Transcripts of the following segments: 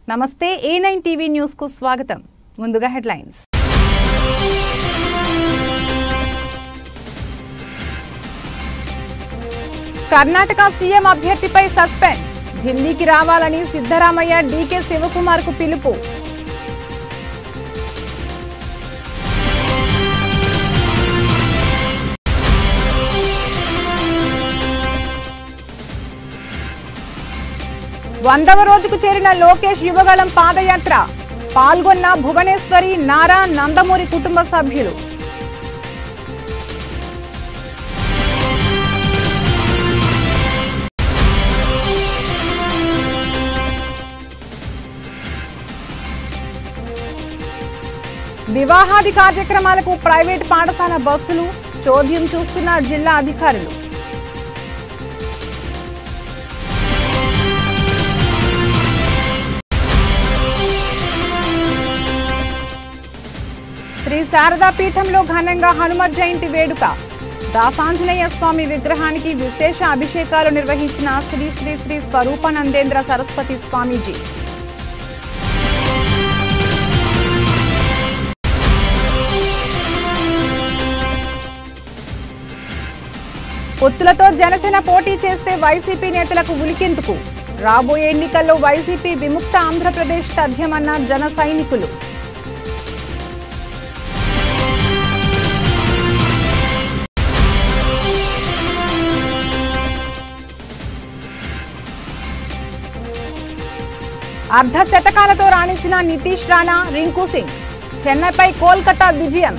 నమస్తే ఏ nine TV news కు స్వాగతం ముందుగా హెడ్లైన్స్ కర్ణాటక సీఎం అభ్యర్థిపై సస్పెన్స్ ఢిల్లీకి రావాలని సిద్ధరామయ్య డీకే శివకుమార్ కు పిలుపు వందవ రోజుకు చేరిన లోకేష్ యువగలం పాదయాత్ర పాల్గొన్న భువనేశ్వరి నారా నందమూరి కుటుంబ సభ్యులు వివాహాది కార్యక్రమాలకు ప్రైవేట్ పాఠశాల బస్సులు చోద్యం చూస్తున్న జిల్లా అధికారులు శ్రీ శారదా పీఠంలో ఘనంగా హనుమత్ జయంతి వేడుక దాసాంజనేయ స్వామి విగ్రహానికి విశేష అభిషేకాలు నిర్వహించిన శ్రీ శ్రీ శ్రీ స్వరూపానందేంద్ర సరస్వతి స్వామీజీ పొత్తులతో జనసేన పోటీ చేస్తే వైసీపీ నేతలకు ఉలికెందుకు రాబోయే ఎన్నికల్లో వైసీపీ విముక్త ఆంధ్రప్రదేశ్ తథ్యమన్న జన సైనికులు అర్ధ శతకాలతో రాణించిన నితీష్ రాణా రింకు సింగ్ చెన్నైపై కోల్కతా విజయం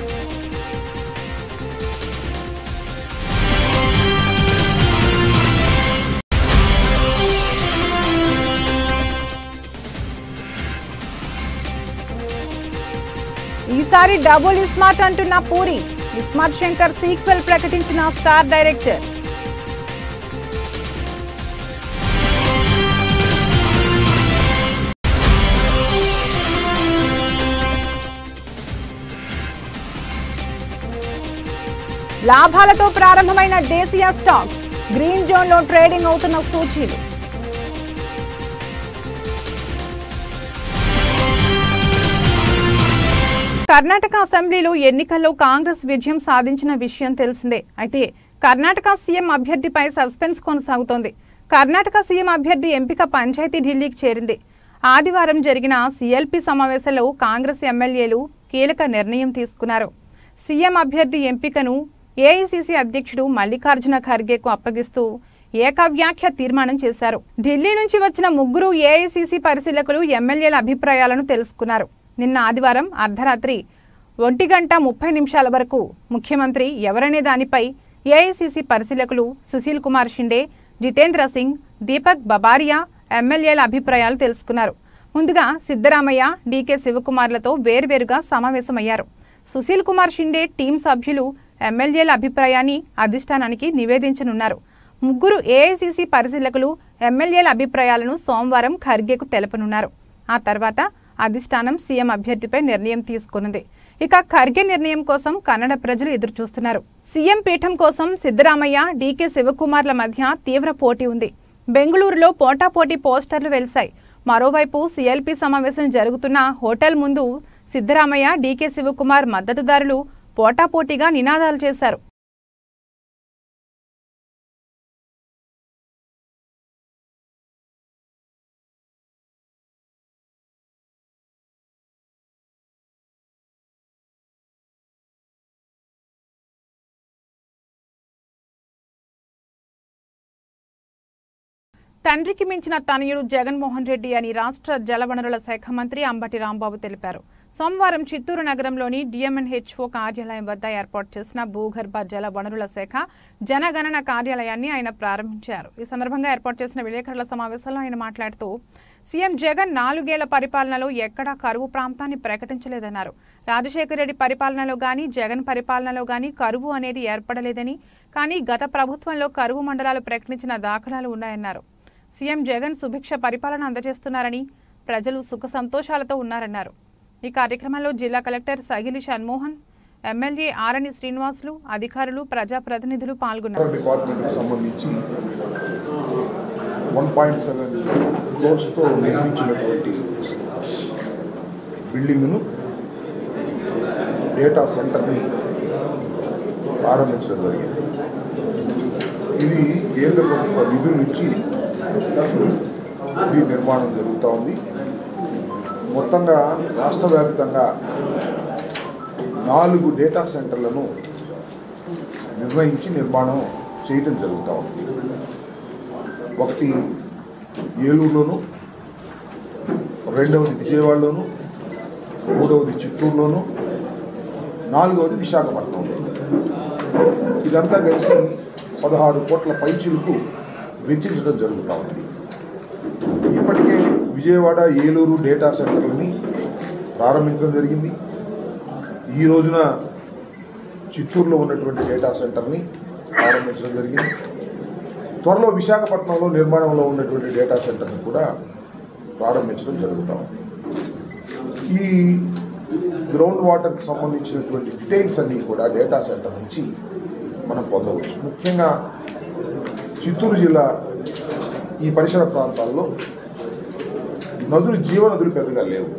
ఈసారి డబుల్ ఇస్మార్ట్ అంటున్న పూరి ఇస్మార్ట్ శంకర్ సీక్వెల్ ప్రకటించిన స్టార్ డైరెక్టర్ లాభాలతో ప్రారంభమైన దేశీయ స్టాక్స్ గ్రీన్ జోన్ లో ట్రేడింగ్ అవుతున్న సూచీలు కర్ణాటక అసెంబ్లీలో ఎన్నికల్లో కాంగ్రెస్ విజయం సాధించిన విషయం తెలిసిందే అయితే కర్ణాటక సీఎం అభ్యర్థిపై సస్పెన్స్ కొనసాగుతోంది కర్ణాటక సీఎం అభ్యర్థి ఎంపిక పంచాయతీ ఢిల్లీకి చేరింది ఆదివారం జరిగిన సీఎల్పీ సమావేశంలో కాంగ్రెస్ ఎమ్మెల్యేలు కీలక నిర్ణయం తీసుకున్నారు సీఎం అభ్యర్థి ఎంపికను ఏఐసీసీ అధ్యక్షుడు మల్లికార్జున ఖర్గేకు అప్పగిస్తూ ఏకవ్యాఖ్య తీర్మానం చేశారు ఢిల్లీ నుంచి వచ్చిన ముగ్గురు ఏఐసీసీ పరిశీలకులు ఎమ్మెల్యేల అభిప్రాయాలను తెలుసుకున్నారు నిన్న ఆదివారం అర్ధరాత్రి ఒంటి గంట ముప్పై నిమిషాల వరకు ముఖ్యమంత్రి ఎవరనే దానిపై ఏఐసీసీ పరిశీలకులు సుశీల్ కుమార్ షిండే జితేంద్ర సింగ్ దీపక్ బబారియా ఎమ్మెల్యేల అభిప్రాయాలు తెలుసుకున్నారు ముందుగా సిద్ధరామయ్య డీకే శివకుమార్లతో వేర్వేరుగా సమావేశమయ్యారు సుశీల్ కుమార్ షిండే టీం సభ్యులు ఎమ్మెల్యేల అభిప్రాయాన్ని అధిష్టానానికి నివేదించనున్నారు ముగ్గురు ఏఐసీసీ పరిశీలకులు ఎమ్మెల్యేల అభిప్రాయాలను సోమవారం ఖర్గేకు తెలపనున్నారు ఆ తర్వాత అధిష్టానం సీఎం అభ్యర్థిపై నిర్ణయం తీసుకున్నది ఇక ఖర్గే నిర్ణయం కోసం కన్నడ ప్రజలు ఎదురు చూస్తున్నారు సీఎం పీఠం కోసం సిద్ధరామయ్య డీకే శివకుమార్ల మధ్య తీవ్ర పోటీ ఉంది బెంగళూరులో పోటాపోటీ పోస్టర్లు వెలిశాయి మరోవైపు సీఎల్పీ సమావేశం జరుగుతున్న హోటల్ ముందు సిద్ధరామయ్య డీకే శివకుమార్ మద్దతుదారులు పోటాపోటీగా నినాదాలు చేశారు తండ్రికి మించిన తనయుడు జగన్మోహన్ రెడ్డి అని రాష్ట్ర జలవనరుల శాఖ మంత్రి అంబటి రాంబాబు తెలిపారు సోమవారం చిత్తూరు నగరంలోని డిఎంఎన్హెచ్ఓ కార్యాలయం వద్ద ఏర్పాటు చేసిన భూగర్భ జల వనరుల శాఖ జనగణన కార్యాలయాన్ని ఆయన ప్రారంభించారు ఈ సందర్భంగా ఏర్పాటు చేసిన విలేకరుల సమావేశంలో ఆయన మాట్లాడుతూ సీఎం జగన్ నాలుగేళ్ల పరిపాలనలో ఎక్కడా కరువు ప్రాంతాన్ని ప్రకటించలేదన్నారు రాజశేఖర రెడ్డి పరిపాలనలో గాని జగన్ పరిపాలనలో గాని కరువు అనేది ఏర్పడలేదని కానీ గత ప్రభుత్వంలో కరువు మండలాలు ప్రకటించిన దాఖలాలు ఉన్నాయన్నారు సీఎం జగన్ సుభిక్ష పరిపాలన అందజేస్తున్నారని ప్రజలు సుఖ సంతోషాలతో ఉన్నారన్నారు ఈ కార్యక్రమంలో జిల్లా కలెక్టర్ సగిలి షణ్మోహన్ ఎమ్మెల్యే ఆరణి శ్రీనివాసులు అధికారులు ప్రజాప్రతినిధులు పాల్గొన్నారు డిపార్ట్మెంట్కి సంబంధించి వన్ పాయింట్ సెవెన్ క్రోర్స్తో నిర్మించినటువంటి బిల్డింగ్ను డేటా సెంటర్ని ప్రారంభించడం జరిగింది ఇది కేంద్ర ప్రభుత్వ నిధుల నుంచి దీని నిర్మాణం జరుగుతూ ఉంది మొత్తంగా రాష్ట్ర వ్యాప్తంగా నాలుగు డేటా సెంటర్లను నిర్వహించి నిర్మాణం చేయటం జరుగుతూ ఉంది ఒకటి ఏలూరులోను రెండవది విజయవాడలోను మూడవది చిత్తూరులోను నాలుగవది విశాఖపట్నంలో ఇదంతా కలిసి పదహారు కోట్ల పైచులకు వెచ్చించడం జరుగుతూ ఉంది ఇప్పటికే విజయవాడ ఏలూరు డేటా సెంటర్లని ప్రారంభించడం జరిగింది ఈ రోజున చిత్తూరులో ఉన్నటువంటి డేటా సెంటర్ని ప్రారంభించడం జరిగింది త్వరలో విశాఖపట్నంలో నిర్మాణంలో ఉన్నటువంటి డేటా సెంటర్ని కూడా ప్రారంభించడం జరుగుతూ ఉంది ఈ గ్రౌండ్ వాటర్కి సంబంధించినటువంటి డీటెయిల్స్ అన్నీ కూడా డేటా సెంటర్ నుంచి మనం పొందవచ్చు ముఖ్యంగా చిత్తూరు జిల్లా ఈ పరిసర ప్రాంతాల్లో నదులు జీవనదులు పెద్దగా లేవు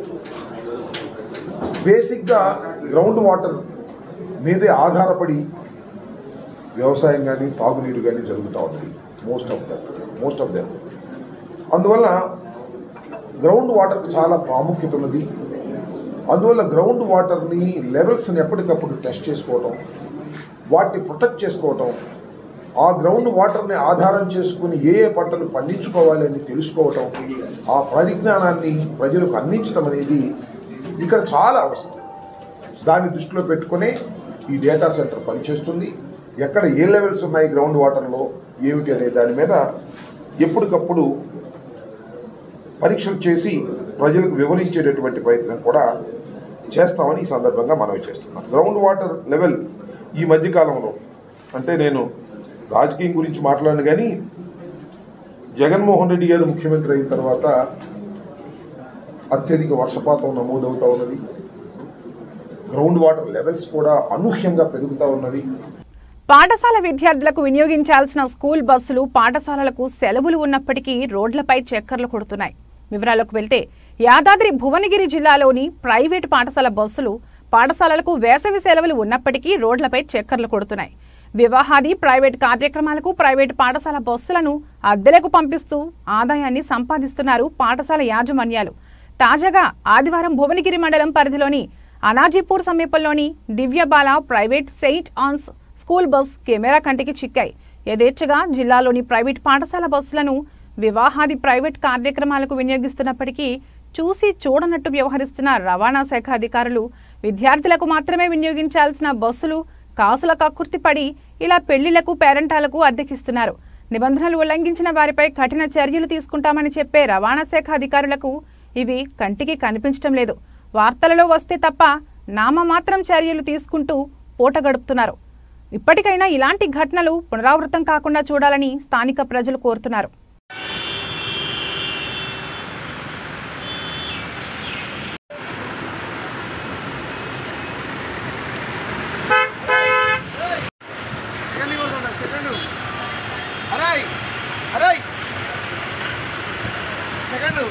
బేసిక్గా గ్రౌండ్ వాటర్ మీదే ఆధారపడి వ్యవసాయం కానీ తాగునీరు కానీ జరుగుతూ ఉంది most of that most of them అందువల్ల గ్రౌండ్ వాటర్కి చాలా ప్రాముఖ్యత ఉన్నది అందువల్ల గ్రౌండ్ వాటర్ని లెవెల్స్ని ఎప్పటికప్పుడు టెస్ట్ చేసుకోవటం వాటిని ప్రొటెక్ట్ చేసుకోవటం ఆ గ్రౌండ్ వాటర్ని ఆధారం చేసుకుని ఏ ఏ పంటలు పండించుకోవాలి అని తెలుసుకోవటం ఆ పరిజ్ఞానాన్ని ప్రజలకు అందించడం అనేది ఇక్కడ చాలా అవసరం దాన్ని దృష్టిలో పెట్టుకునే ఈ డేటా సెంటర్ పనిచేస్తుంది ఎక్కడ ఏ లెవెల్స్ ఉన్నాయి గ్రౌండ్ వాటర్లో ఏమిటి అనే దాని మీద ఎప్పటికప్పుడు పరీక్షలు చేసి ప్రజలకు వివరించేటటువంటి ప్రయత్నం కూడా చేస్తామని ఈ సందర్భంగా మనవి చేస్తున్నాం గ్రౌండ్ వాటర్ లెవెల్ ఈ మధ్యకాలంలో అంటే నేను రాజకీయం గురించి మాట్లాడను కానీ జగన్మోహన్ రెడ్డి గారు ముఖ్యమంత్రి అయిన తర్వాత అత్యధిక వర్షపాతం నమోదవుతూ ఉన్నది గ్రౌండ్ వాటర్ లెవెల్స్ కూడా అనూహ్యంగా పెరుగుతూ ఉన్నవి పాఠశాల విద్యార్థులకు వినియోగించాల్సిన స్కూల్ బస్సులు పాఠశాలలకు సెలవులు ఉన్నప్పటికీ రోడ్లపై చక్కర్లు కొడుతున్నాయి వివరాలకు వెళ్తే యాదాద్రి భువనగిరి జిల్లాలోని ప్రైవేటు పాఠశాల బస్సులు పాఠశాలలకు వేసవి సెలవులు ఉన్నప్పటికీ రోడ్లపై చక్కర్లు కొడుతున్నాయి వివాహాది ప్రైవేట్ కార్యక్రమాలకు ప్రైవేటు పాఠశాల బస్సులను అద్దెలకు పంపిస్తూ ఆదాయాన్ని సంపాదిస్తున్నారు పాఠశాల యాజమాన్యాలు తాజాగా ఆదివారం భువనగిరి మండలం పరిధిలోని అనాజీపూర్ సమీపంలోని Divyabala private saint Ann's school bus camera కంటికి చిక్కాయి యథేచ్ఛగా జిల్లాలోని ప్రైవేట్ పాఠశాల బస్సులను వివాహాది ప్రైవేట్ కార్యక్రమాలకు వినియోగిస్తున్నప్పటికీ చూసి చూడనట్టు వ్యవహరిస్తున్న రవాణా శాఖ అధికారులు విద్యార్థులకు మాత్రమే వినియోగించాల్సిన బస్సులు కాసుల కక్కుర్తిపడి ఇలా పెళ్లిళ్లకు పేరెంటాలకు అద్దెకిస్తున్నారు నిబంధనలు ఉల్లంఘించిన వారిపై కఠిన చర్యలు తీసుకుంటామని చెప్పే రవాణా శాఖ అధికారులకు ఇవి కంటికి కనిపించడం లేదు వార్తలలో వస్తే తప్ప నామమాత్రం చర్యలు తీసుకుంటూ పూట గడుపుతున్నారు ఇప్పటికైనా ఇలాంటి ఘటనలు పునరావృతం కాకుండా చూడాలని స్థానిక ప్రజలు కోరుతున్నారు అరాయ్ అరాయ్ సెకండ్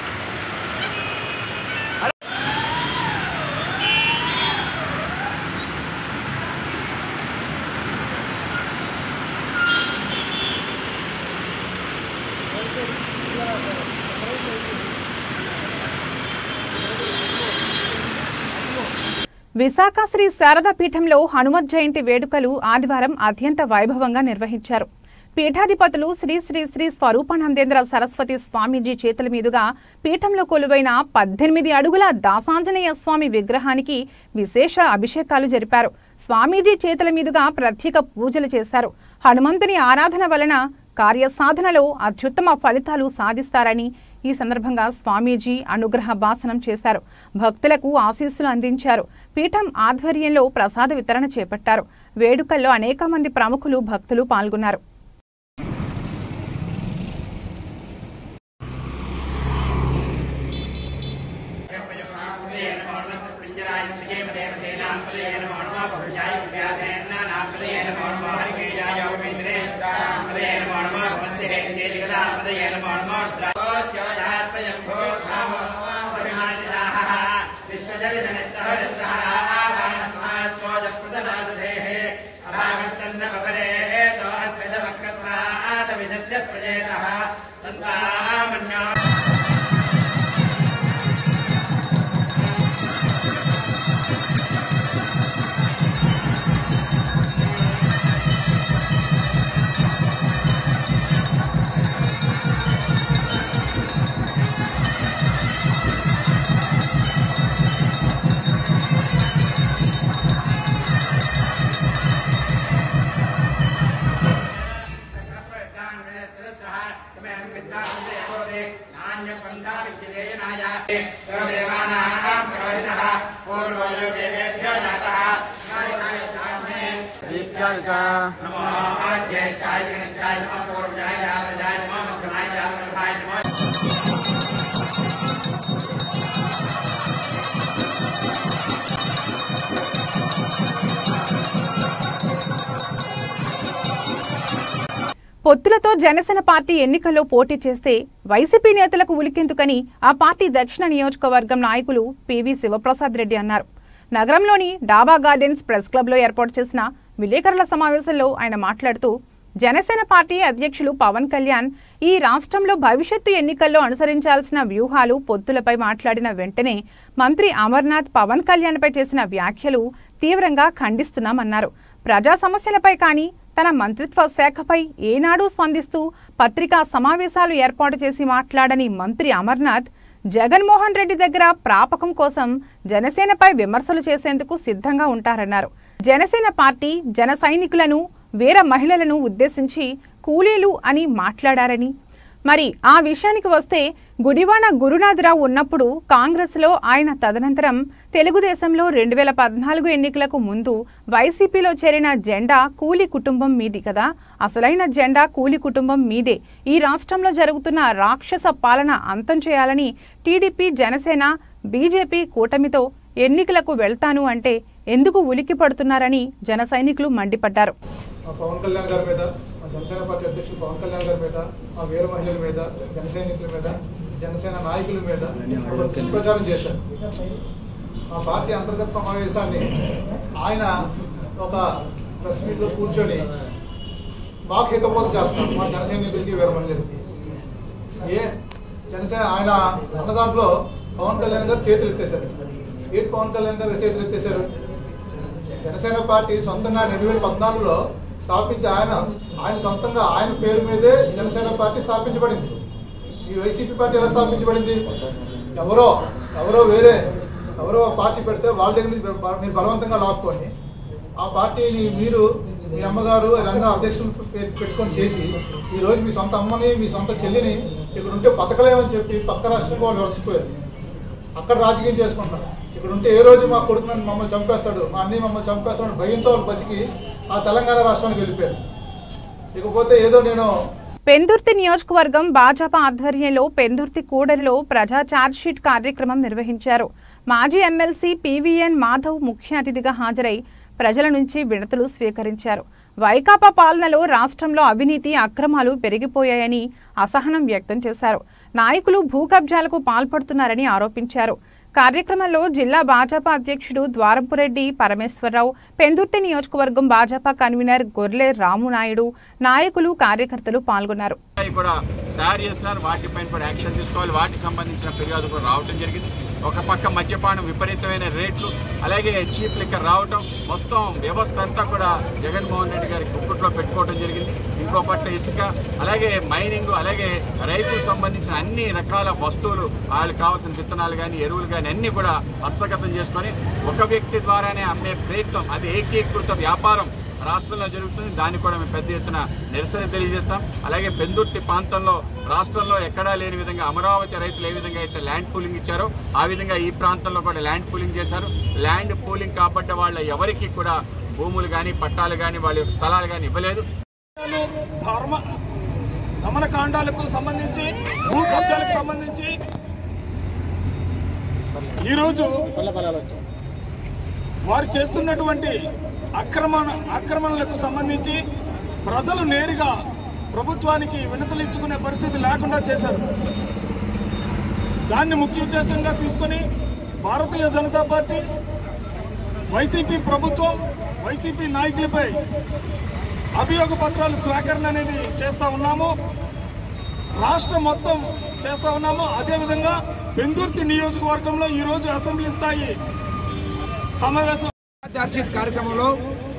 విశాఖ శ్రీ శారదా పీఠంలో హనుమత్ జయంతి వేడుకలు ఆదివారం అత్యంత వైభవంగా నిర్వహించారు పీఠాధిపతులు శ్రీ శ్రీ శ్రీ స్వరూపానందేంద్ర సరస్వతి స్వామీజీ చేతుల మీదుగా పీఠంలో కొలువైన పద్దెనిమిది అడుగుల దాసాంజనేయ స్వామి విగ్రహానికి విశేష అభిషేకాలు జరిపారు స్వామీజీ చేతుల మీదుగా ప్రత్యేక పూజలు చేశారు హనుమంతుని ఆరాధన వలన కార్యసాధనలో అత్యుత్తమ ఫలితాలు సాధిస్తారని ఈ సందర్భంగా స్వామీజీ అనుగ్రహ భాషణం చేశారు భక్తులకు ఆశీస్సులు అందించారు పీఠం ఆధ్వర్యంలో ప్రసాద వితరణ చేపట్టారు వేడుకల్లో అనేక మంది ప్రముఖులు భక్తులు పాల్గొన్నారు నమస్తే పొత్తులతో జనసేన పార్టీ ఎన్నికల్లో పోటీ చేస్తే వైసీపీ నేతలకు ఉలికెందుకని ఆ పార్టీ దక్షిణ నియోజకవర్గం నాయకులు పివి శివప్రసాద్ రెడ్డి అన్నారు నగరంలోని డాబా గార్డెన్స్ ప్రెస్ క్లబ్లో ఏర్పాటు చేసిన విలేకరుల సమావేశంలో ఆయన మాట్లాడుతూ జనసేన పార్టీ అధ్యక్షులు పవన్ కళ్యాణ్ ఈ రాష్ట్రంలో భవిష్యత్తు ఎన్నికల్లో అనుసరించాల్సిన వ్యూహాలు పొత్తులపై మాట్లాడిన వెంటనే మంత్రి అమర్నాథ్ పవన్ కళ్యాణ్పై చేసిన వ్యాఖ్యలు తీవ్రంగా ఖండిస్తున్నామన్నారు ప్రజా సమస్యలపై కానీ తన మంత్రిత్వ శాఖపై ఏనాడూ స్పందిస్తూ పత్రికా సమావేశాలు ఏర్పాటు చేసి మాట్లాడని మంత్రి అమర్నాథ్ జగన్మోహన్ రెడ్డి దగ్గర ప్రాపకం కోసం జనసేనపై విమర్శలు చేసేందుకు సిద్ధంగా ఉంటారన్నారు జనసేన పార్టీ జన సైనికులను వీర మహిళలను ఉద్దేశించి కూలీలు అని మాట్లాడారని మరి ఆ విషయానికి వస్తే గుడివాడ గురునాథరావు ఉన్నప్పుడు కాంగ్రెస్లో ఆయన తదనంతరం తెలుగుదేశంలో రెండు వేల పద్నాలుగు ఎన్నికలకు ముందు వైసీపీలో చేరిన జెండా కూలి కుటుంబం మీది కదా అసలైన జెండా కూలి కుటుంబం మీదే ఈ రాష్ట్రంలో జరుగుతున్న రాక్షస పాలన అంతం చేయాలని టీడీపీ జనసేన బీజేపీ కూటమితో ఎన్నికలకు వెళ్తాను అంటే ఎందుకు ఉలిక్కి పడుతున్నారని జన సైనికులు మండిపడ్డారు మా పవన్ కళ్యాణ్ గారి మీద మా జనసేన పార్టీ అధ్యక్షులు పవన్ కళ్యాణ్ గారి మీద మా వీర మహిళల మీద జన సైనికుల మీద జనసేన నాయకుల మీద ఒక దుష్ప్రచారం చేశారు మా పార్టీ అంతర్గత సమావేశాన్ని ఆయన ఒక ప్రెస్ మీట్లో కూర్చొని మాకు హితబోధ చేస్తున్నారు మా జన సైనికులకి వీర మహిళలకి ఏ జనసేన ఆయన అన్న దాంట్లో పవన్ కళ్యాణ్ గారు చేతులు ఎత్తేశారు ఏంటి పవన్ కళ్యాణ్ గారు చేతులు ఎత్తేశారు జనసేన పార్టీ సొంతంగా రెండు వేల పద్నాలుగులో స్థాపించి ఆయన ఆయన సొంతంగా ఆయన పేరు మీదే జనసేన పార్టీ స్థాపించబడింది ఈ వైసీపీ పార్టీ ఎలా స్థాపించబడింది ఎవరో ఎవరో వేరే ఎవరో పార్టీ పెడితే వాళ్ళ దగ్గర నుంచి బ- మీరు బలవంతంగా లాక్కొని ఆ పార్టీని మీరు మీ అమ్మగారు వీళ్ళందరూ అధ్యక్షులు పె- పెట్టుకొని చేసి ఈ రోజు మీ సొంత అమ్మని మీ సొంత చెల్లిని ఇక్కడ ఉంటే బతకలేమని చెప్పి పక్క రాష్ట్రం వాళ్ళు వలసిపోయారు అక్కడ రాజకీయం చేసుకుంటారు ఇక్కడ ఉంటే ఏ రోజు మా కొడుకు నన్ను మమ్మల్ని చంపేస్తాడు మా అన్నయ్య మమ్మల్ని చంపేస్తాడు అని భయంతో వాళ్ళు బతికి ఆ తెలంగాణ రాష్ట్రానికి వెళ్ళిపోయారు ఇకపోతే ఏదో నేను పెందుర్తి నియోజకవర్గం భాజపా ఆధ్వర్యంలో పెందుర్తి కూడలిలో ప్రజా ఛార్జ్షీట్ కార్యక్రమం నిర్వహించారు మాజీ ఎమ్మెల్సీ పీవీఎన్ మాధవ్ ముఖ్య అతిథిగా హాజరై ప్రజల నుంచి వినతులు స్వీకరించారు వైకాపా పాలనలో రాష్ట్రంలో అవినీతి అక్రమాలు పెరిగిపోయాయని అసహనం వ్యక్తం చేశారు నాయకులు భూ కబ్జాలకు పాల్పడుతున్నారని ఆరోపించారు కార్యక్రమంలో జిల్లా భాజపా అధ్యక్షుడు ద్వారంపురెడ్డి పరమేశ్వరరావు పెందుర్తి నియోజకవర్గం భాజపా కన్వీనర్ గొర్లె రామునాయుడు నాయకులు కార్యకర్తలు పాల్గొన్నారు అవి కూడా తయారు చేస్తున్నారు వాటిపైన కూడా యాక్షన్ తీసుకోవాలి వాటికి సంబంధించిన ఫిర్యాదు కూడా రావటం జరిగింది ఒక పక్క మద్యపానం విపరీతమైన రేట్లు అలాగే చీప్ లిక్కర్ రావటం మొత్తం వ్యవస్థ అంతా కూడా జగన్మోహన్ రెడ్డి గారి గుప్పట్లో పెట్టుకోవడం జరిగింది ఇంకో పట్ల ఇసుక అలాగే మైనింగ్ అలాగే రైతుకు సంబంధించిన అన్ని రకాల వస్తువులు వాళ్ళకి కావాల్సిన విత్తనాలు కానీ ఎరువులు కానీ అన్ని కూడా హస్తగతం చేసుకొని ఒక వ్యక్తి ద్వారానే అమ్మే ప్రయత్నం అది ఏకీకృత వ్యాపారం రాష్ట్రంలో జరుగుతుంది దాన్ని కూడా మేము పెద్ద ఎత్తున నిరసన తెలియజేస్తాం అలాగే పెందుర్తి ప్రాంతంలో రాష్ట్రంలో ఎక్కడా లేని విధంగా అమరావతి రైతులు ఏ విధంగా అయితే ల్యాండ్ పూలింగ్ ఇచ్చారో ఆ విధంగా ఈ ప్రాంతంలో కూడా ల్యాండ్ పూలింగ్ చేశారు ల్యాండ్ పూలింగ్ కాబట్ట వాళ్ళ ఎవరికి కూడా భూములు కానీ పట్టాలు కానీ వాళ్ళ యొక్క స్థలాలు కానీ ఇవ్వలేదు ధర్మ దమనకాండాలకు సంబంధించి భూ కబ్జాలకు సంబంధించి ఈరోజు వారు చేస్తున్నటువంటి అక్రమణ ఆక్రమణలకు సంబంధించి ప్రజలు నేరుగా ప్రభుత్వానికి వినతులు ఇచ్చుకునే పరిస్థితి లేకుండా చేశారు దాన్ని ముఖ్య ఉద్దేశంగా తీసుకొని భారతీయ జనతా పార్టీ వైసీపీ ప్రభుత్వం వైసీపీ నాయకులపై అభియోగ పత్రాలు స్వీకరణ అనేది చేస్తూ ఉన్నాము రాష్ట్రం మొత్తం చేస్తూ ఉన్నాము అదేవిధంగా పెందుర్తి నియోజకవర్గంలో ఈరోజు అసెంబ్లీ స్థాయి సమావేశం చార్జ్షీట్ కార్యక్రమంలో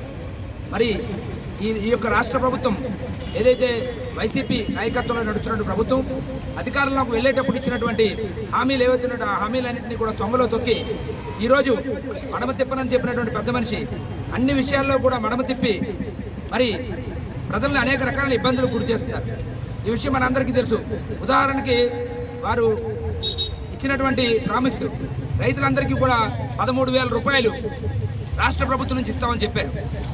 మరి ఈ ఈ యొక్క రాష్ట్ర ప్రభుత్వం ఏదైతే వైసీపీ నాయకత్వంలో నడుస్తున్న ప్రభుత్వం అధికారంలోకి వెళ్ళేటప్పుడు ఇచ్చినటువంటి హామీలు ఏవైతున్నాయో ఆ హామీలన్నింటినీ కూడా తొంగలో తొక్కి ఈరోజు మడమ తిప్పనని చెప్పినటువంటి పెద్ద మనిషి అన్ని విషయాల్లో కూడా మడమ తిప్పి మరి ప్రజలను అనేక రకాల ఇబ్బందులు గురి చేస్తున్నారు ఈ విషయం మనందరికీ తెలుసు ఉదాహరణకి వారు ఇచ్చినటువంటి ప్రామిస్ రైతులందరికీ కూడా పదమూడు వేల రూపాయలు రాష్ట్ర ప్రభుత్వం నుంచి ఇస్తామని చెప్పారు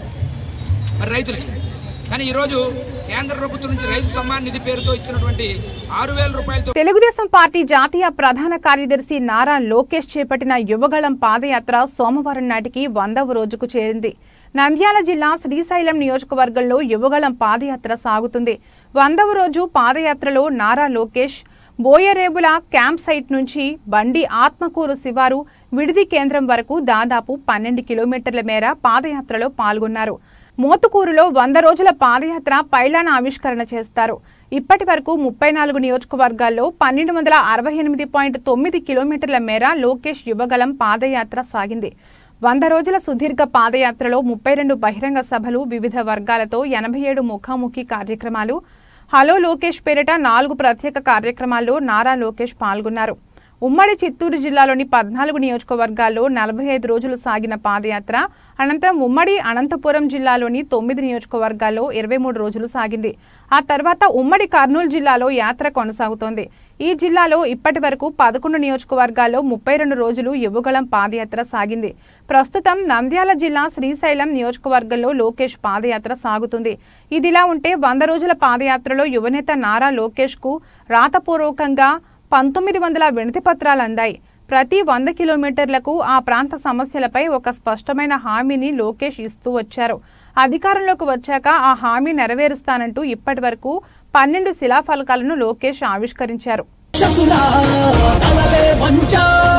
మరి రైతులకి కానీ ఈరోజు కేంద్ర ప్రభుత్వం నుంచి రైతు సమ్మాన్ నిధి పేరుతో ఇచ్చినటువంటి ఆరు వేల రూపాయలతో తెలుగుదేశం పార్టీ జాతీయ ప్రధాన కార్యదర్శి నారా లోకేష్ చేపట్టిన యువగళం పాదయాత్ర సోమవారం నాటికి వందవ రోజుకు చేరింది నంద్యాల జిల్లా శ్రీశైలం నియోజకవర్గంలో యువగళం పాదయాత్ర సాగుతుంది వందవ రోజు పాదయాత్రలో నారా లోకేష్ బోయరేబుల క్యాంప్ సైట్ నుంచి బండి ఆత్మకూరు శివారు విడిది కేంద్రం వరకు దాదాపు పన్నెండు కిలోమీటర్ల మేర పాదయాత్రలో పాల్గొన్నారు మోతుకూరులో వంద రోజుల పాదయాత్ర పైలాన ఆవిష్కరణ చేస్తారు ఇప్పటి వరకు ముప్పై నాలుగు నియోజకవర్గాల్లో పన్నెండు వందల అరవై ఎనిమిది పాయింట్ తొమ్మిది కిలోమీటర్ల మేర లోకేష్ యువగలం పాదయాత్ర సాగింది వంద రోజుల సుదీర్ఘ పాదయాత్రలో ముప్పై రెండు బహిరంగ సభలు వివిధ వర్గాలతో ఎనభై ఏడు ముఖాముఖి కార్యక్రమాలు హలో లోకేష్ పేరిట నాలుగు ప్రత్యేక కార్యక్రమాల్లో నారా లోకేష్ పాల్గొన్నారు ఉమ్మడి చిత్తూరు జిల్లాలోని పద్నాలుగు నియోజకవర్గాల్లో నలభై ఐదు రోజులు సాగిన పాదయాత్ర అనంతరం ఉమ్మడి అనంతపురం జిల్లాలోని తొమ్మిది నియోజకవర్గాల్లో ఇరవై మూడు రోజులు సాగింది ఆ తర్వాత ఉమ్మడి కర్నూలు జిల్లాలో యాత్ర కొనసాగుతోంది ఈ జిల్లాలో ఇప్పటి వరకు పదకొండు నియోజకవర్గాల్లో ముప్పై రెండు రోజులు యువగళం పాదయాత్ర సాగింది ప్రస్తుతం నంద్యాల జిల్లా శ్రీశైలం నియోజకవర్గంలో లోకేష్ పాదయాత్ర సాగుతుంది ఇదిలా ఉంటే వంద రోజుల పాదయాత్రలో యువనేత నారా లోకేష్ కు రాతపూర్వకంగా పంతొమ్మిది వందల వినతి పత్రాలు అందాయి ప్రతి వంద కిలోమీటర్లకు ఆ ప్రాంత సమస్యలపై ఒక స్పష్టమైన హామీని లోకేష్ ఇస్తూ వచ్చారు అధికారంలోకి వచ్చాక ఆ హామీ నెరవేరుస్తానంటూ ఇప్పటి వరకు పన్నెండు శిలాఫలకాలను లోకేష్ ఆవిష్కరించారు శశులా తలలే వంచ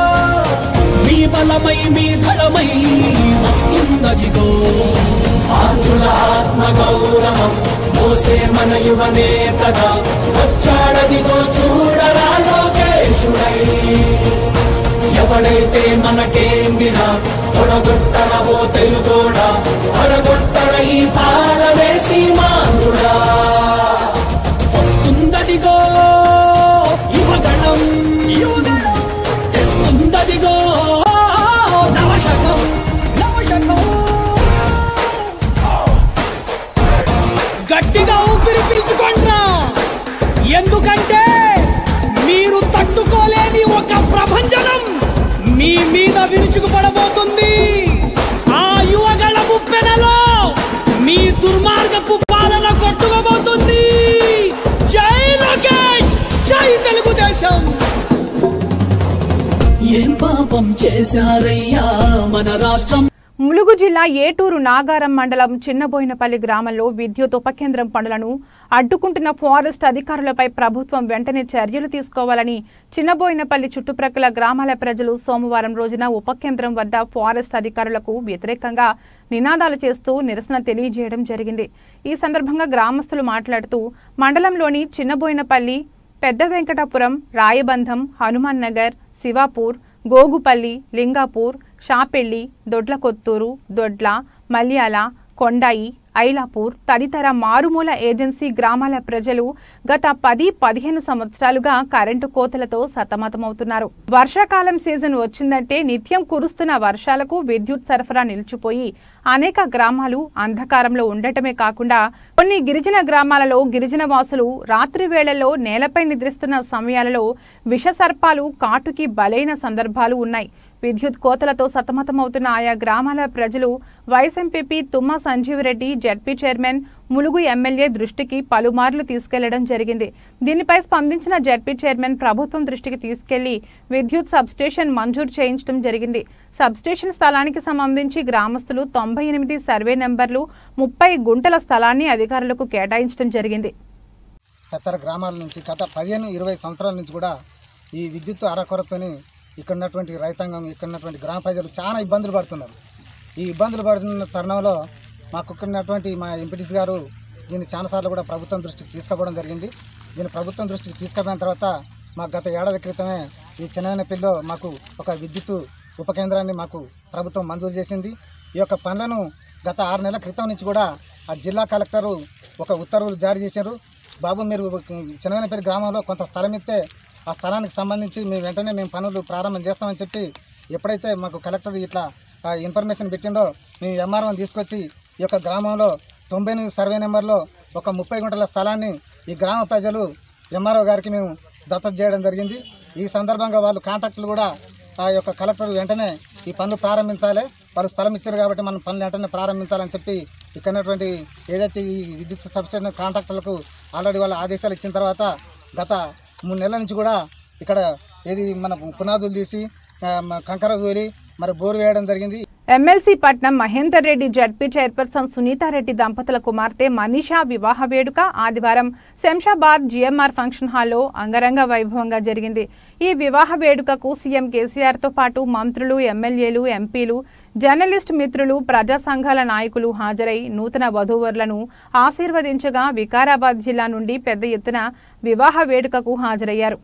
మీ బలమై మీ ధడమై వస్తున్నదిగో ఆంధ్రుల ఆత్మ గౌరవం మోసే మన యువ నేతగా వచ్చాడదిగో చూడరా లోకేశుడై ఎవడైతే మనకేందిరా తొడగొట్టరవో తెలుగోడా తొడగొట్టర ఈ పాలనే సీమాంధ్రుడా వస్తుందదిగో యువగణం యువగణం తెస్తుందదిగో నవశకం నవశకం గట్టిగా ఊపిరి పీల్చుకోండ్రా ఎందుకంటే మీరు తట్టుకోలేని ఒక ప్రభంజనం మీ మీద విరుచుకుపడబోతుంది ఆ యువగళ ముప్పెనలో మీ దుర్మార్గపు పాలన కొట్టుకోబోతుంది జై లోకేష్ జై తెలుగుదేశం ఏం పాపం చేశారయ్యా మన రాష్ట్రం ములుగు జిల్లా ఏటూరు నాగారం మండలం చిన్నబోయినపల్లి గ్రామంలో విద్యుత్ ఉపకేంద్రం పనులను అడ్డుకుంటున్న ఫారెస్ట్ అధికారులపై ప్రభుత్వం వెంటనే చర్యలు తీసుకోవాలని చిన్నబోయినపల్లి చుట్టుప్రక్కల గ్రామాల ప్రజలు సోమవారం రోజున ఉపకేంద్రం వద్ద ఫారెస్ట్ అధికారులకు వ్యతిరేకంగా నినాదాలు చేస్తూ నిరసన తెలియజేయడం జరిగింది ఈ సందర్భంగా గ్రామస్తులు మాట్లాడుతూ మండలంలోని చిన్నబోయినపల్లి పెద్ద వెంకటాపురం రాయబంధం హనుమాన్ నగర్ శివాపూర్ గోగుపల్లి లింగాపూర్ షాపెల్లి దొడ్లకొత్తూరు దొడ్ల మల్యాల కొండాయి ఐలాపూర్ తదితర మారుమూల ఏజెన్సీ గ్రామాల ప్రజలు గత పది పదిహేను సంవత్సరాలుగా కరెంటు కోతలతో సతమతమవుతున్నారు వర్షాకాలం సీజన్ వచ్చిందంటే నిత్యం కురుస్తున్న వర్షాలకు విద్యుత్ సరఫరా నిలిచిపోయి అనేక గ్రామాలు అంధకారంలో ఉండటమే కాకుండా కొన్ని గిరిజన గ్రామాలలో గిరిజన వాసులు రాత్రి వేళల్లో నేలపై నిద్రిస్తున్న సమయాలలో విషసర్పాలు కాటుకి బలైన సందర్భాలు ఉన్నాయి విద్యుత్ కోతలతో సతమతమవుతున్న ఆయా గ్రామాల ప్రజలు vice MPP Tumma Sanjeevareddy ZP chairman Mulugu MLA దృష్టికి పలుమార్లు తీసుకెళ్లడం జరిగింది దీనిపై స్పందించిన జడ్పీ చైర్మన్ ప్రభుత్వం దృష్టికి తీసుకెళ్లి విద్యుత్ సబ్స్టేషన్ మంజూరు చేయించడం జరిగింది సబ్స్టేషన్ స్థలానికి సంబంధించి గ్రామస్తులు తొంభై ఎనిమిది సర్వే నెంబర్లు ముప్పై గుంటల స్థలాన్ని అధికారులకు కేటాయించడం జరిగింది తదితర గ్రామాల నుంచి గత పదిహేను ఇరవై సంవత్సరాల నుంచి కూడా ఈ విద్యుత్ అరకొరతోని ఇక్కడ ఉన్నటువంటి రైతాంగం ఇక్కడ ఉన్నటువంటి గ్రామ ప్రజలు చాలా ఇబ్బందులు పడుతున్నారు ఈ ఇబ్బందులు పడుతున్న తరుణంలో మాకు ఇక్కడ ఉన్నటువంటి మా ఎంపీటీసీ గారు దీన్ని చాలాసార్లు కూడా ప్రభుత్వం దృష్టికి తీసుకుపోవడం జరిగింది దీన్ని ప్రభుత్వం దృష్టికి తీసుకుపోయిన తర్వాత మాకు గత ఏడాది క్రితమే ఈ చిన్నపిల్లో మాకు ఒక విద్యుత్ ఉప కేంద్రాన్ని మాకు ప్రభుత్వం మంజూరు చేసింది ఈ యొక్క పనులను గత ఆరు నెలల క్రితం నుంచి కూడా ఆ జిల్లా కలెక్టరు ఒక ఉత్తర్వులు జారీ చేశారు బాబు మీరు చిన్నపల్లి గ్రామంలో కొంత స్థలం ఇస్తే ఆ స్థలానికి సంబంధించి మేము వెంటనే మేము పనులు ప్రారంభం చేస్తామని చెప్పి ఎప్పుడైతే మాకు కలెక్టర్ ఇట్లా ఆ ఇన్ఫర్మేషన్ పెట్టిండో మేము ఎంఆర్ఓని తీసుకొచ్చి ఈ యొక్క గ్రామంలో తొంభై ఎనిమిది సర్వే నెంబర్లో ఒక ముప్పై గుంటల స్థలాన్ని ఈ గ్రామ ప్రజలు ఎంఆర్ఓ గారికి మేము దత్తత చేయడం జరిగింది ఈ సందర్భంగా వాళ్ళు కాంటాక్టులు కూడా ఆ యొక్క కలెక్టర్ వెంటనే ఈ పనులు ప్రారంభించాలి వాళ్ళు స్థలం ఇచ్చారు కాబట్టి మనం పనులు వెంటనే ప్రారంభించాలని చెప్పి ఇక్కడ ఉన్నటువంటి ఏదైతే ఈ విద్యుత్ సబ్స్టేషన్ కాంట్రాక్టర్లకు ఆల్రెడీ వాళ్ళ ఆదేశాలు ఇచ్చిన తర్వాత గత మూడు నెలల నుంచి కూడా ఇక్కడ ఏది మన పునాదులు తీసి ఆ, మ- కంకర దూరి మరి బోరు వేయడం జరిగింది MLC Patnam Mahender Reddy ZP chairperson Sunithareddy దంపతుల కుమార్తె మనీషా వివాహ వేడుక ఆదివారం శంషాబాద్ జిఎంఆర్ ఫంక్షన్ హాల్లో అంగరంగ వైభవంగా జరిగింది ఈ వివాహ వేడుకకు సీఎం కేసీఆర్తో పాటు మంత్రులు ఎమ్మెల్యేలు ఎంపీలు జర్నలిస్ట్ మిత్రులు ప్రజా సంఘాల నాయకులు హాజరై నూతన వధూవరులను ఆశీర్వదించగా వికారాబాద్ జిల్లా నుండి పెద్ద ఎత్తున వివాహ వేడుకకు హాజరయ్యారు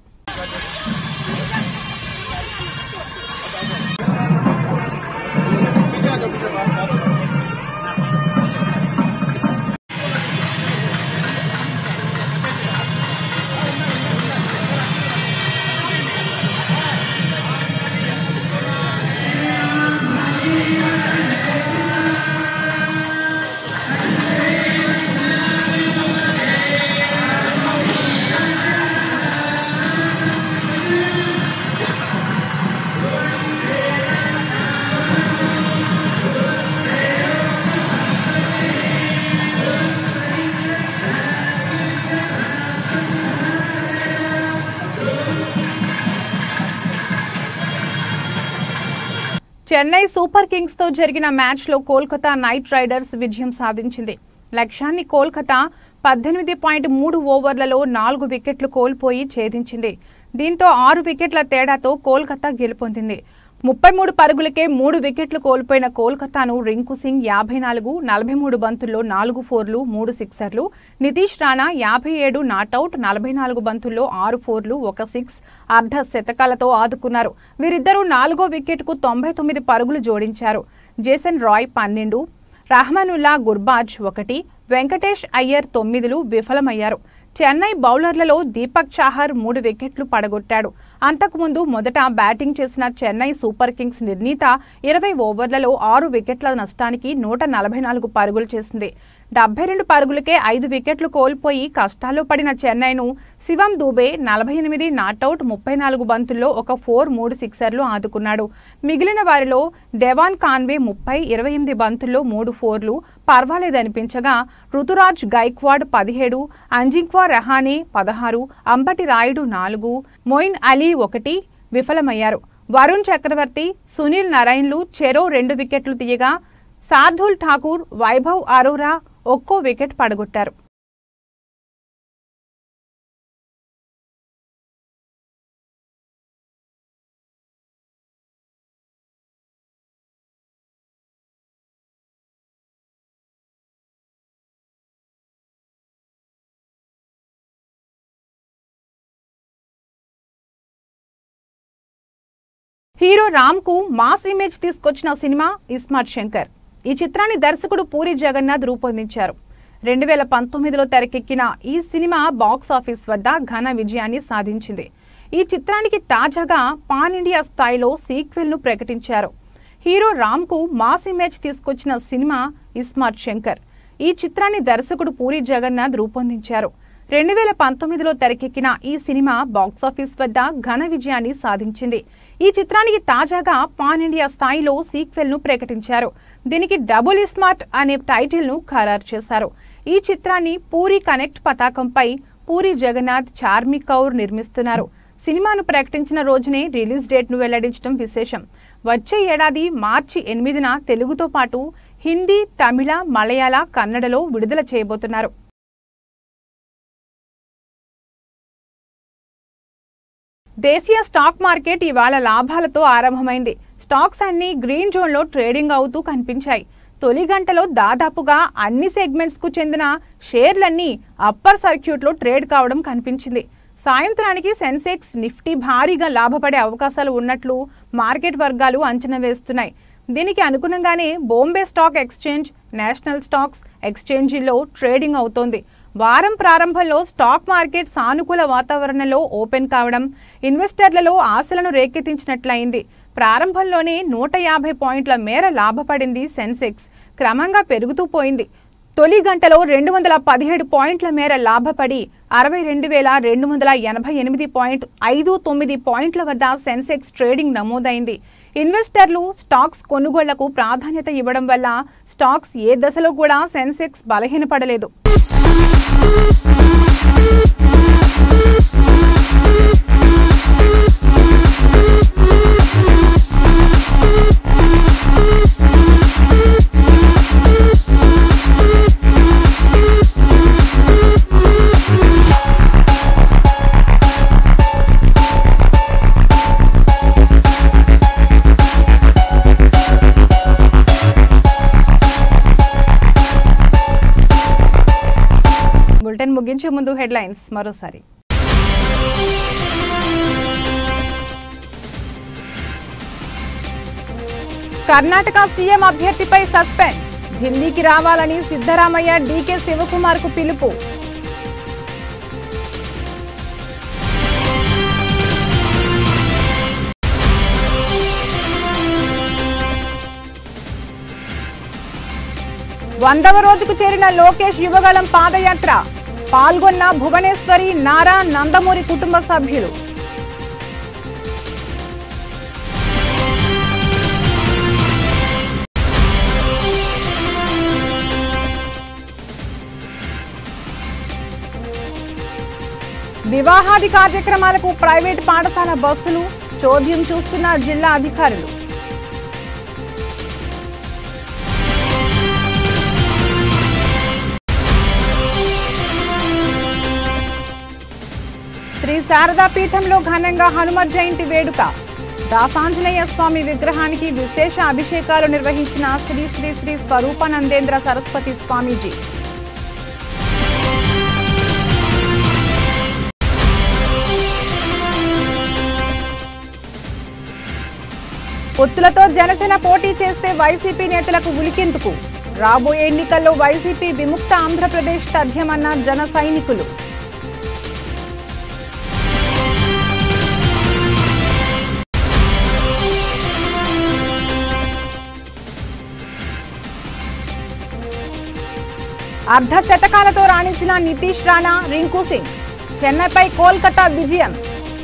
చెన్నై సూపర్ కింగ్స్ తో జరిగిన మ్యాచ్లో కోల్కతా నైట్ రైడర్స్ విజయం సాధించింది లక్ష్యాన్ని కోల్కతా పద్దెనిమిది పాయింట్ మూడు ఓవర్లలో నాలుగు వికెట్లు కోల్పోయి ఛేదించింది దీంతో ఆరు వికెట్ల తేడాతో కోల్కతా గెలుపొందింది ముప్పై మూడు పరుగులకే మూడు వికెట్లు కోల్పోయిన కోల్కతాను రింకు సింగ్ యాభై నాలుగు నలభై మూడు బంతుల్లో నాలుగు ఫోర్లు మూడు సిక్సర్లు నితీష్ రాణా యాభై ఏడు నాటౌట్ నలభై నాలుగు బంతుల్లో ఆరు ఫోర్లు ఒక సిక్స్ అర్ధ శతకాలతో ఆదుకున్నారు వీరిద్దరూ నాలుగో వికెట్కు తొంభై తొమ్మిది పరుగులు జోడించారు జేసన్ రాయ్ పన్నెండు రహమానుల్లా గుర్బాజ్ ఒకటి వెంకటేష్ అయ్యర్ తొమ్మిదిలు విఫలమయ్యారు చెన్నై బౌలర్లలో దీపక్ చాహర్ మూడు వికెట్లు పడగొట్టాడు అంతకుముందు మొదట బ్యాటింగ్ చేసిన చెన్నై సూపర్ కింగ్స్ నిర్ణీత ఇరవై ఓవర్లలో ఆరు వికెట్ల నష్టానికి నూట నలభై నాలుగు పరుగులు చేసింది డెబ్బై రెండు పరుగులకే ఐదు వికెట్లు కోల్పోయి కష్టాల్లో పడిన చెన్నైను శివం దూబే నలభై ఎనిమిది నాటౌట్ ముప్పై నాలుగు బంతుల్లో ఒక ఫోర్ మూడు సిక్సర్లు ఆదుకున్నాడు మిగిలిన వారిలో డెవాన్ కాన్వే ముప్పై ఇరవై ఎనిమిది బంతుల్లో మూడు ఫోర్లు పర్వాలేదనిపించగా ఋతురాజ్ గైక్వాడ్ పదిహేడు అంజింక్వా రహానే పదహారు అంబటి రాయుడు నాలుగు మొయిన్ అలీ ఒకటి విఫలమయ్యారు వరుణ్ చక్రవర్తి సునీల్ నారాయణ్లు చెరో రెండు వికెట్లు తీయగా శార్దుల్ ఠాకూర్ వైభవ్ అరోరా ఒక్కో వికెట్ పడగొట్టారు హీరో రామ్ కు మాస్ ఇమేజ్ తీసుకొచ్చిన సినిమా ఇస్మార్ట్ శంకర్ ఈ చిత్రాన్ని దర్శకుడు పూరి జగన్నాథ్ రూపొందించారు రెండు వేల పంతొమ్మిదిలో తెరకెక్కిన ఈ సినిమా బాక్స్ ఆఫీస్ వద్ద ఘన విజయాన్ని సాధించింది ఈ చిత్రానికి తాజాగా పాన్ ఇండియా స్థాయిలో సీక్వెల్ ను ప్రకటించారు హీరో రామ్ కు మాస్ ఇమేజ్ తీసుకొచ్చిన సినిమా ఇస్మార్ట్ శంకర్ ఈ చిత్రాన్ని దర్శకుడు పూరి జగన్నాథ్ రూపొందించారు రెండు వేల పంతొమ్మిదిలో తెరకెక్కిన ఈ సినిమా బాక్సాఫీస్ వద్ద ఘన విజయాన్ని సాధించింది ఈ చిత్రానికి తాజాగా పాన్ ఇండియా స్థాయిలో సీక్వెల్ ను ప్రకటించారు దీనికి డబుల్ స్మార్ట్ అనే టైటిల్ ను ఖరారు చేశారు ఈ చిత్రాన్ని పూరి కనెక్ట్ పతాకంపై పూరి జగన్నాథ్ చార్మి కౌర్ నిర్మిస్తున్నారు సినిమాను ప్రకటించిన రోజునే రిలీజ్ డేట్ ను వెల్లడించడం విశేషం వచ్చే ఏడాది మార్చి ఎనిమిదిన తెలుగుతో పాటు హిందీ తమిళ మలయాళ కన్నడలో విడుదల చేయబోతున్నారు దేశీయ స్టాక్ మార్కెట్ ఇవాళ లాభాలతో ఆరంభమైంది స్టాక్స్ అన్ని గ్రీన్ జోన్లో ట్రేడింగ్ అవుతూ కనిపించాయి తొలి గంటలో దాదాపుగా అన్ని సెగ్మెంట్స్కు చెందిన షేర్లన్నీ అప్పర్ సర్క్యూట్లో ట్రేడ్ కావడం కనిపించింది సాయంత్రానికి సెన్సెక్స్ నిఫ్టీ భారీగా లాభపడే అవకాశాలు ఉన్నట్లు మార్కెట్ వర్గాలు అంచనా వేస్తున్నాయి దీనికి అనుగుణంగానే Bombay stock exchange national stocks ఎక్స్చేంజీల్లో ట్రేడింగ్ అవుతోంది వారం ప్రారంభంలో స్టాక్ మార్కెట్ సానుకూల వాతావరణంలో ఓపెన్ కావడం ఇన్వెస్టర్లలో ఆశలను రేకెత్తించినట్లయింది ప్రారంభంలోనే నూట యాభై పాయింట్ల మేర లాభపడింది సెన్సెక్స్ క్రమంగా పెరుగుతూ పోయింది తొలి గంటలో రెండు వందల పదిహేడు పాయింట్ల మేర లాభపడి అరవై రెండు వేల రెండు వందల ఎనభై ఎనిమిది పాయింట్ ఐదు తొమ్మిది పాయింట్ల వద్ద సెన్సెక్స్ ట్రేడింగ్ నమోదైంది ఇన్వెస్టర్లు స్టాక్స్ కొనుగోళ్లకు ప్రాధాన్యత ఇవ్వడం వల్ల స్టాక్స్ ఏ దశలో కూడా సెన్సెక్స్ బలహీనపడలేదు బులెటిన్ ముగించే ముందు హెడ్లైన్స్ మరోసారి కర్ణాటక సీఎం అభ్యర్థిపై సస్పెన్స్ ఢిల్లీకి రావాలని సిద్ధరామయ్య డీకే శివకుమార్ కు పిలుపు వందవ రోజుకు చేరిన లోకేష్ యువగలం పాదయాత్ర పాల్గొన్న భువనేశ్వరి నారా నందమూరి కుటుంబ సభ్యులు వివాహాది కార్యక్రమాలకు ప్రైవేట్ పాఠశాల బస్సులు చోద్యం చూస్తున్న జిల్లా అధికారులు శ్రీ శారదా పీఠంలో ఘనంగా హనుమత్ జయంతి వేడుక దాసాంజనేయ స్వామి విగ్రహానికి విశేష అభిషేకాలు నిర్వహించిన శ్రీ శ్రీ శ్రీ స్వరూపానందేంద్ర సరస్వతి స్వామీజీ పొత్తులతో జనసేన పోటీ చేస్తే వైసీపీ నేతలకు ఉలికెందుకు రాబోయే ఎన్నికల్లో వైసీపీ విముక్త ఆంధ్రప్రదేశ్ తథ్యమన్న జన సైనికులు అర్ధ శతకాలతో రాణించిన నితీష్ రాణా రింకు సింగ్ చెన్నైపై కోల్కతా విజయం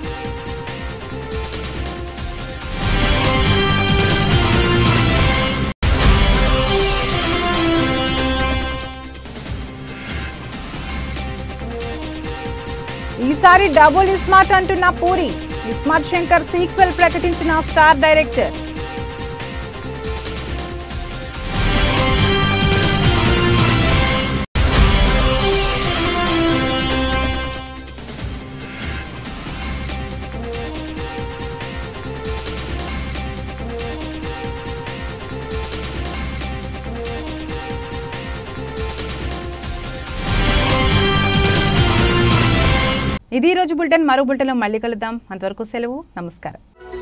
ఈసారి డబుల్ ఇస్మార్ట్ అంటున్న పూరి ఇస్మార్ట్ శంకర్ సీక్వెల్ ప్రకటించిన స్టార్ డైరెక్టర్ ఇది ఈ రోజు బులెటిన్ మరో బులెటిన్లో మళ్ళీ కలుద్దాం అంతవరకు సెలవు నమస్కారం